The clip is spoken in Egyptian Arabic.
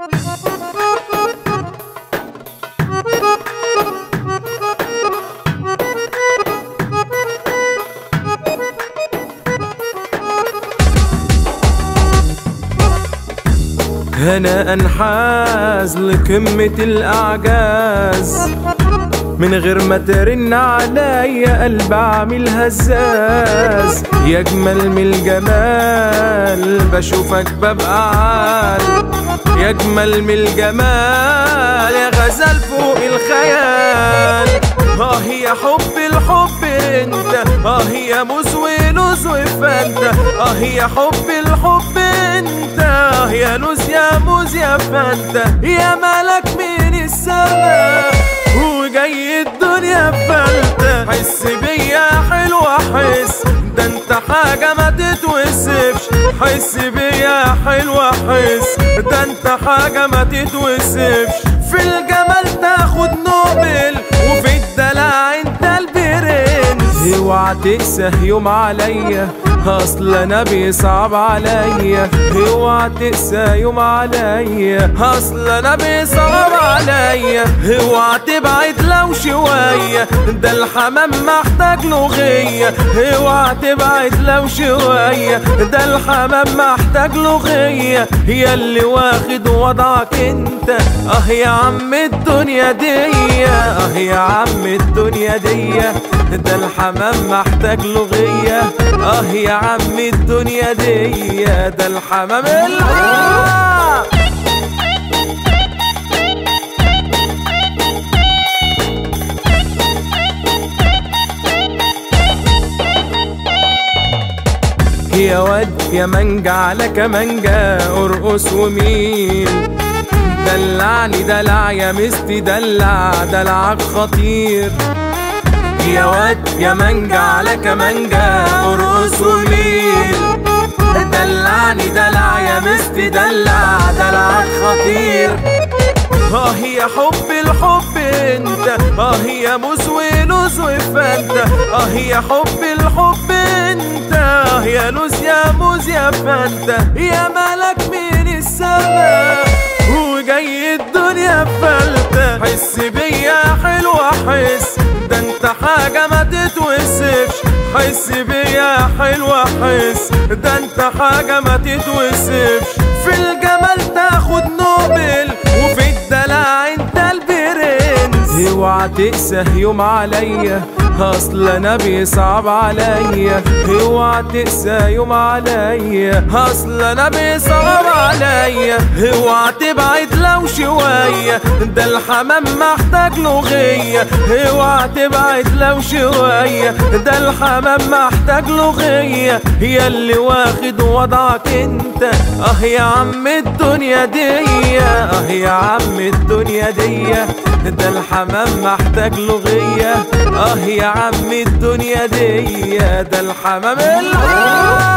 هنا انحاز لقمة الأعجاز من غير ما ترن عليا قلب عامل هزاز يا اجمل من الجمال بشوفك ببقى عال يا اجمل من الجمال يا غزال فوق الخيال اه يا حب الحب انت اه يا موز ولوز وفانتا اه يا حب الحب انت اه يا لوز يا موز يا فانتا يا ملك من السماء وجاي الدنيا فلتة حس بيا حلوة حس ده انت حاجة ما تتوصفش حس بيا حلوة حس ده انت حاجة ما تتوصفش في الجمال تاخد نوبل وفي الدلع انت البرنس اوعى تقسى يوم عليا اصل انا بيصعب عليا اوعى تقسى يوم عليا اصل انا بيصعب عليا اوعى تبعد لو شوية ده الحمام محتاج لغية اوعى تبعد لو شوية ده الحمام محتاج لغية يا اللي واخد وضعك انت اه يا عم الدنيا دي اه يا عم الدنيا دي ده الحمام محتاج لغية اه يا عم الدنيا دي ده الحمام الحمام يا واد يا منجا على كمانجا ارقص ومين دلعني دلع يا مستي دلع دلعك خطير يا واد يا منجا على كمانجا ارقص ومين دلعني دلع يا مستي دلع دلعك خطير اه يا حب الحب انت اه يا موز ولوز وفانتا اه يا حب الحب انت اه يا لوز يا موز يا فانتا يا ملك من السماء وجاي الدنيا فلتة حس بيا حلوة حس ده انت حاجة ما تتوصفش حس بيا حلوة حس ده انت حاجة ما تتوصفش في الجمال تاخد نوبل وفي الدلع انت البرنس اوعى تقسى يوم عليا اصل انا بيصعب عليا اوعى تقسى يوم عليا اصل انا بيصعب عليا اوعى تبعد لو شوية ده الحمام محتاج لغية اوعى تبعد لو شوية ده الحمام محتاج لغية يا اللي واخد وضعك انت اه يا عم الدنيا دي اه يا عم الدنيا دي ده الحمام محتاج لغية اه يا عم الدنيا دي ده الحمام الحمام